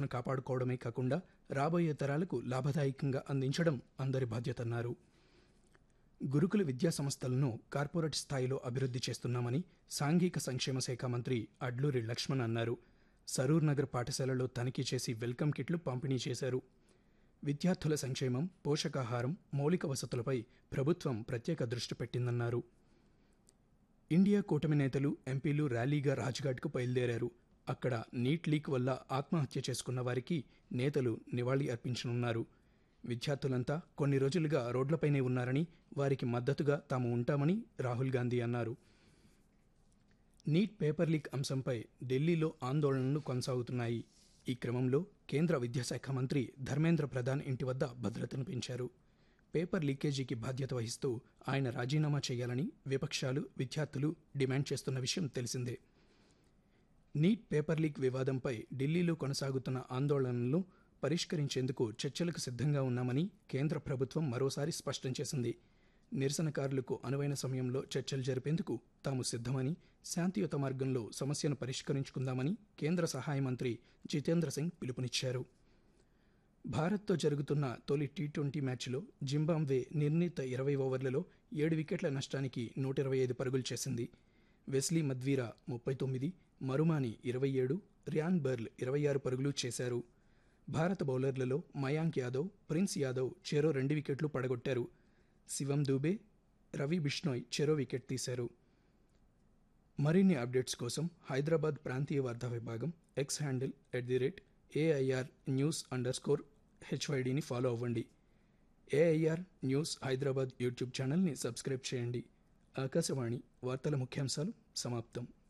సంపదను కాపాడుకోవడమే కాకుండా రాబోయే తరాలకు లాభదాయకంగా అందించడం అందరి బాధ్యతన్నారు గురుకుల విద్యా సంస్థలను కార్పొరేట్ స్థాయిలో అభివృద్ధి చేస్తున్నామని సాంఘిక సంక్షేమ శాఖ మంత్రి అడ్లూరి లక్ష్మణ్ అన్నారు సరూర్ నగర్ పాఠశాలలో తనిఖీ చేసి వెల్కమ్ కిట్లు పంపిణీ చేశారు విద్యార్థుల సంక్షేమం పోషకాహారం మౌలిక వసతులపై ప్రభుత్వం ప్రత్యేక దృష్టి పెట్టిందన్నారు ఇండియా కూటమి నేతలు ఎంపీలు ర్యాలీగా రాజ్ఘాట్కు బయలుదేరారు అక్కడ నీట్ లీక్ వల్ల ఆత్మహత్య చేసుకున్న వారికి నేతలు నివాళి అర్పించనున్నారు విద్యార్థులంతా కొన్ని రోజులుగా రోడ్లపైనే ఉన్నారని వారికి మద్దతుగా తాము ఉంటామని రాహుల్ గాంధీ అన్నారు నీట్ పేపర్ లీక్ అంశంపై ఢిల్లీలో ఆందోళనలు కొనసాగుతున్నాయి ఈ క్రమంలో కేంద్ర విద్యాశాఖ మంత్రి ధర్మేంద్ర ప్రధాన్ ఇంటి వద్ద భద్రతను పెంచారు పేపర్ లీకేజీకి బాధ్యత వహిస్తూ ఆయన రాజీనామా చేయాలని విపక్షాలు విద్యార్థులు డిమాండ్ చేస్తున్న విషయం తెలిసిందే నీట్ పేపర్ లీక్ వివాదంపై ఢిల్లీలో కొనసాగుతున్న ఆందోళనలను పరిష్కరించేందుకు చర్చలకు సిద్ధంగా ఉన్నామని కేంద్ర ప్రభుత్వం మరోసారి స్పష్టం చేసింది నిరసనకారులకు అనువైన సమయంలో చర్చలు జరిపేందుకు తాము సిద్ధమని శాంతియుత మార్గంలో సమస్యను పరిష్కరించుకుందామని కేంద్ర సహాయ మంత్రి జితేంద్ర సింగ్ పిలుపునిచ్చారు భారత్తో జరుగుతున్న తొలి టీ ట్వంటీ మ్యాచ్లో జింబాబ్వే నిర్ణీత ఇరవై ఓవర్లలో ఏడు వికెట్ల నష్టానికి నూట ఇరవై ఐదు పరుగులు చేసింది వెస్లీ మద్వీరా ముప్పై తొమ్మిది మరుమాని ఇరవై ఏడు రియాన్ బర్ల్ ఇరవై ఆరు పరుగులు చేశారు భారత బౌలర్లలో మయాంక్ యాదవ్ ప్రిన్స్ యాదవ్ చెరో రెండు వికెట్లు పడగొట్టారు శివం దూబే రవి బిష్నోయ్ చెరో వికెట్ తీశారు మరిన్ని అప్డేట్స్ కోసం హైదరాబాద్ ప్రాంతీయ వార్తా విభాగం X handle at the rate AIR news underscore స్కోర్ హెచ్వైడిని ఫాలో అవ్వండి ఏఐఆర్ న్యూస్ హైదరాబాద్ యూట్యూబ్ ఛానల్ని సబ్స్క్రైబ్ చేయండి ఆకాశవాణి వార్తల ముఖ్యాంశాలు సమాప్తం